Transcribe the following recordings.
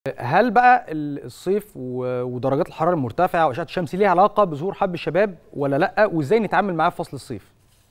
هل بقى الصيف ودرجات الحراره المرتفعه واشعه الشمس ليها علاقه بظهور حب الشباب ولا لا وازاي نتعامل معاه في فصل الصيف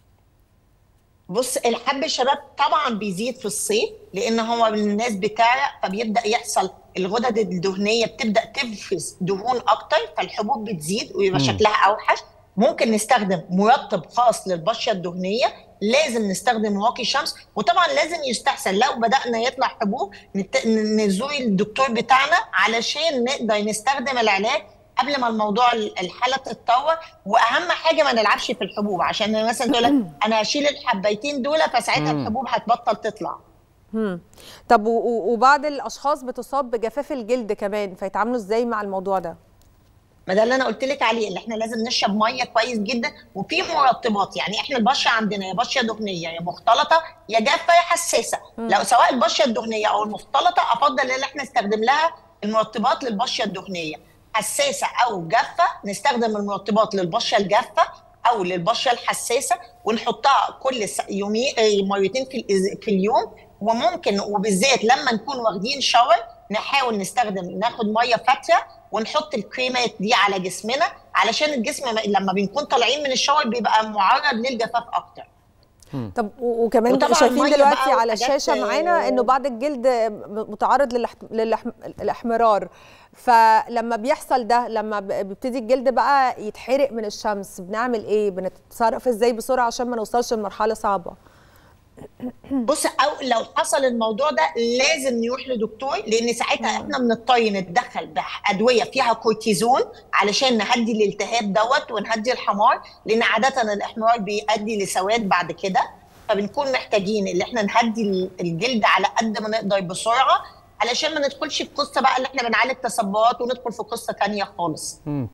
بص الحب الشباب طبعا بيزيد في الصيف لان هو الناس بتاعه فبيبدا يحصل الغدد الدهنيه بتبدا تفرز دهون اكتر فالحبوب بتزيد ويبقى شكلها اوحش ممكن نستخدم مرطب خاص للبشره الدهنيه لازم نستخدم واقي شمس وطبعا لازم يستحسن لو بدانا يطلع حبوب نزور الدكتور بتاعنا علشان نقدر نستخدم العلاج قبل ما الموضوع الحاله تتطور واهم حاجه ما نلعبش في الحبوب عشان مثلا تقول لك انا هشيل الحبيتين دول فساعتها الحبوب هتبطل تطلع مم. طب وبعض الاشخاص بتصاب بجفاف الجلد كمان فيتعاملوا ازاي مع الموضوع ده ما ده اللي انا قلت لك عليه اللي احنا لازم نشرب ميه كويس جدا وفي مرطبات يعني احنا البشره عندنا يا بشره دهنيه يا مختلطه يا جافه يا حساسه مم. لو سواء البشره الدهنيه او المختلطه افضل ان احنا نستخدم لها المرطبات للبشره الدهنيه حساسه او جافه نستخدم المرطبات للبشره الجافه او للبشره الحساسه ونحطها كل يومين مرتين في في اليوم وممكن وبالذات لما نكون واخدين شاور نحاول نستخدم ناخد ميه فاتره ونحط الكريمات دي على جسمنا علشان الجسم لما بنكون طالعين من الشاور بيبقى معرض للجفاف اكتر طب وكمان شايفين دلوقتي على الشاشه معانا انه بعض الجلد متعرض للاحمرار فلما بيحصل ده لما بيبتدي الجلد بقى يتحرق من الشمس بنعمل ايه بنتصرف ازاي بسرعه عشان ما نوصلش لمرحله صعبه بص او لو حصل الموضوع ده لازم نروح لدكتور لان ساعتها احنا بنضطر نتدخل بادويه فيها كورتيزون علشان نهدي الالتهاب دوت ونهدي الحمار لان عاده الاحمرار بيؤدي لسواد بعد كده فبنكون محتاجين ان احنا نهدي الجلد على قد ما نقدر بسرعه علشان ما ندخلش في قصه بقى اللي احنا بنعالج تصبغات وندخل في قصه ثانيه خالص